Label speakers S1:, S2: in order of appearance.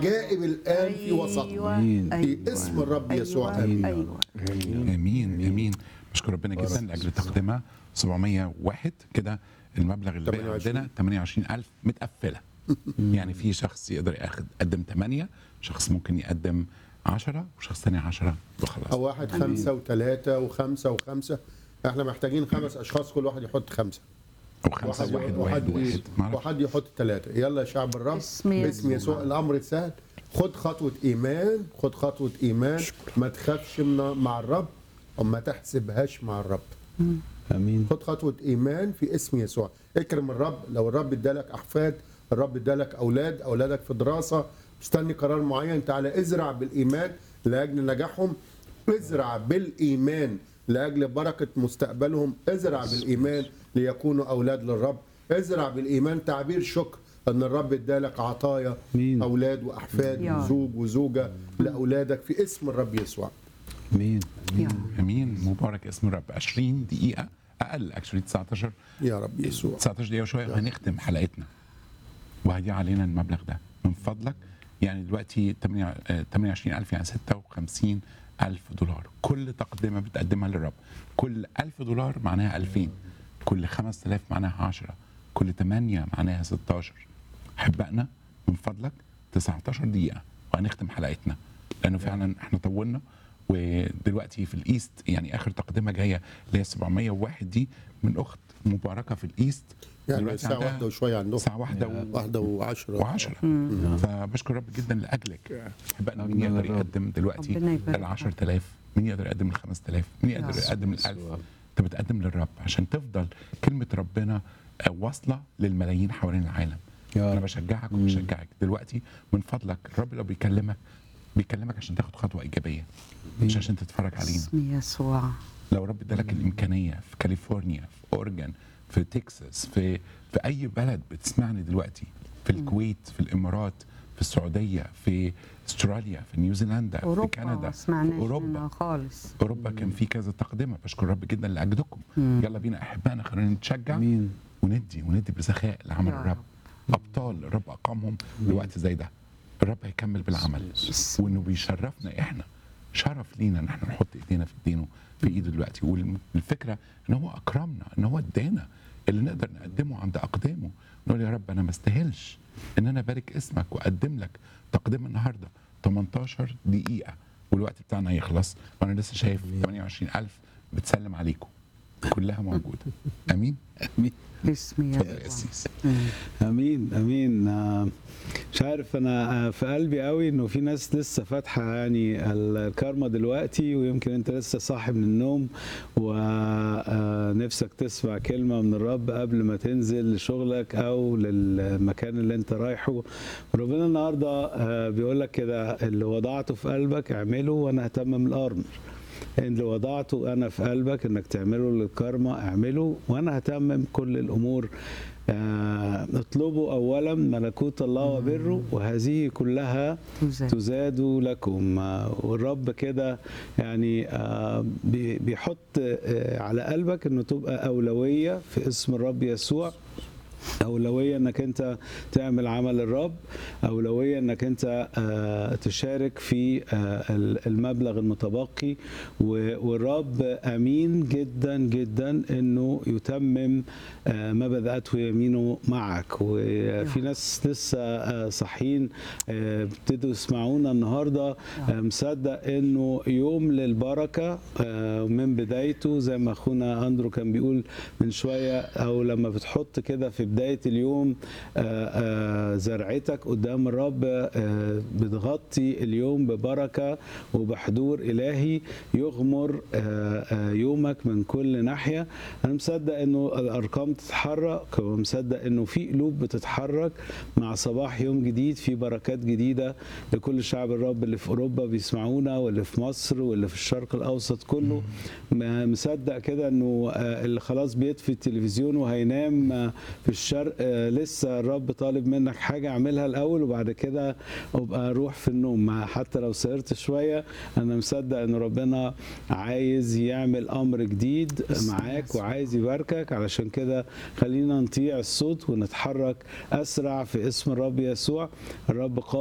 S1: عجائب الان في وسطنا
S2: آمين.
S1: في اسم الرب يسوع امين
S2: ايوه
S3: امين امين بشكر ربنا جدا لاجل تقديمها 701 كده المبلغ اللي باقي
S1: 28.
S3: عندنا 28000 متقفله يعني في شخص يقدر ياخد يقدم 8 شخص ممكن يقدم 10 وشخص ثاني 10 وخلاص
S1: او واحد خمسه وثلاثه وخمسه وخمسه احنا محتاجين خمس اشخاص كل واحد يحط خمسه
S3: او خمسه واحد واحد واحد معرفش.
S1: واحد يحط ثلاثه يلا يا شعب الرب
S2: باسم يسوع.
S1: باسم يسوع الامر سهل خد خطوه ايمان خد خطوه ايمان ما تخافش من مع الرب وما تحسبهاش مع الرب
S4: امين
S1: خد خطوه ايمان في اسم يسوع اكرم الرب لو الرب ادالك احفاد الرب ادالك اولاد اولادك في دراسه مستني قرار معين تعالى ازرع بالايمان لاجل نجاحهم ازرع بالايمان لاجل بركه مستقبلهم ازرع بالايمان ليكونوا اولاد للرب ازرع بالايمان تعبير شكر ان الرب ادالك عطايا
S4: مين؟
S1: اولاد واحفاد
S2: يا رب.
S1: وزوج وزوجه لاولادك في اسم الرب يسوع
S4: امين
S2: يا
S3: امين مبارك اسم الرب 20 دقيقه اقل اكشلي 19
S1: يا رب يسوع
S3: 19 دقيقه وشويه وهنختم حلقتنا وهدي علينا المبلغ ده من فضلك يعني دلوقتي 28000 يعني 56000 دولار كل تقدمه بتقدمها للرب كل 1000 دولار معناها 2000 كل 5000 معناها 10 كل 8 معناها 16 احبائنا من فضلك 19 دقيقه وهنختم حلقتنا لانه فعلا احنا طولنا ودلوقتي في الايست يعني اخر تقدمه جايه اللي هي 701 دي من اخت مباركه في الايست
S1: يعني
S3: دلوقتي
S1: الساعه
S3: عندها
S1: واحده وشويه عندهم
S3: ساعه واحده و...
S1: واحده وعشرة
S3: وعشرة فبشكر رب جدا لاجلك احبائنا مين
S4: أجمل
S3: يقدر
S4: الرب.
S3: يقدم دلوقتي
S2: ربنا يبارك
S3: ال 10000 مين يقدر يقدم ال 5000 مين يقدر
S2: يا
S3: يقدم ال 1000 انت بتقدم للرب عشان تفضل كلمه ربنا آه، واصله للملايين حوالين العالم
S4: يا
S3: انا
S4: رب.
S3: بشجعك وبشجعك دلوقتي من فضلك الرب لو بيكلمك بيكلمك عشان تاخد خطوه ايجابيه مش عشان تتفرج علينا
S2: باسم يسوع
S3: لو رب ادالك الامكانيه في كاليفورنيا في اورجن في تكساس في في اي بلد بتسمعني دلوقتي في الكويت في الامارات في السعوديه في استراليا في نيوزيلندا في
S2: اوروبا
S3: كندا
S2: ما
S3: في
S2: سمعناش منها
S3: اوروبا
S2: خالص
S3: اوروبا كان في كذا تقدمه بشكر رب جدا لاجلكم يلا بينا احبائنا خلينا نتشجع
S4: امين
S3: وندي وندي بسخاء لعمل
S2: يا
S3: الرب ابطال الرب اقامهم لوقت زي ده الرب هيكمل بالعمل وانه بيشرفنا احنا شرف لينا ان احنا نحط ايدينا في ايدينه في ايده دلوقتي والفكره ان هو اكرمنا ان هو ادانا اللي نقدر نقدمه عند اقدامه نقول يا رب انا ما استاهلش ان انا ابارك اسمك واقدم لك تقديم النهارده 18 دقيقه والوقت بتاعنا هيخلص وانا لسه شايف 28000 بتسلم عليكم كلها موجوده امين
S2: باسم
S3: اتفضل يا
S2: يسوع
S3: سيس
S4: امين امين آه، مش عارف انا آه، في قلبي قوي انه في ناس لسه فاتحه يعني الكارما دلوقتي ويمكن انت لسه صاحي من النوم ونفسك تسمع كلمه من الرب قبل ما تنزل لشغلك او للمكان اللي انت رايحه ربنا النهارده آه، بيقول لك كده اللي وضعته في قلبك اعمله وانا هتمم الامر اللي وضعته انا في قلبك انك تعمله للكارما اعمله وانا هتمم كل الامور آه، اطلبوا اولا ملكوت الله وبره وهذه كلها
S2: تزاد.
S4: تزاد لكم آه، والرب كده يعني آه، بي- بيحط آه، على قلبك انه تبقى اولويه في اسم الرب يسوع أولوية أنك أنت تعمل عمل الرب أولوية أنك أنت آه، تشارك في آه، المبلغ المتبقي و- والرب أمين جدا جدا أنه يتمم آه، ما بدأته يمينه معك وفي ناس لسه آه، صاحيين آه، ابتدوا يسمعونا النهاردة آه، مصدق أنه يوم للبركة آه، من بدايته زي ما أخونا أندرو كان بيقول من شوية أو لما بتحط كده في بداية اليوم آه، آه، زرعتك قدام الرب آه، بتغطي اليوم ببركة وبحضور إلهي يغمر آه، آه، يومك من كل ناحية أنا مصدق أنه الأرقام تتحرك ومصدق أنه في قلوب بتتحرك مع صباح يوم جديد في بركات جديدة لكل شعب الرب اللي في أوروبا بيسمعونا واللي في مصر واللي في الشرق الأوسط كله ما مصدق كده أنه آه، اللي خلاص بيطفي التلفزيون وهينام آه، في الشرق آه، لسه الرب طالب منك حاجة اعملها الأول وبعد كده ابقى روح في النوم مع حتى لو سهرت شوية أنا مصدق أن ربنا عايز يعمل أمر جديد معاك وعايز يباركك علشان كده خلينا نطيع الصوت ونتحرك أسرع في اسم الرب يسوع الرب قال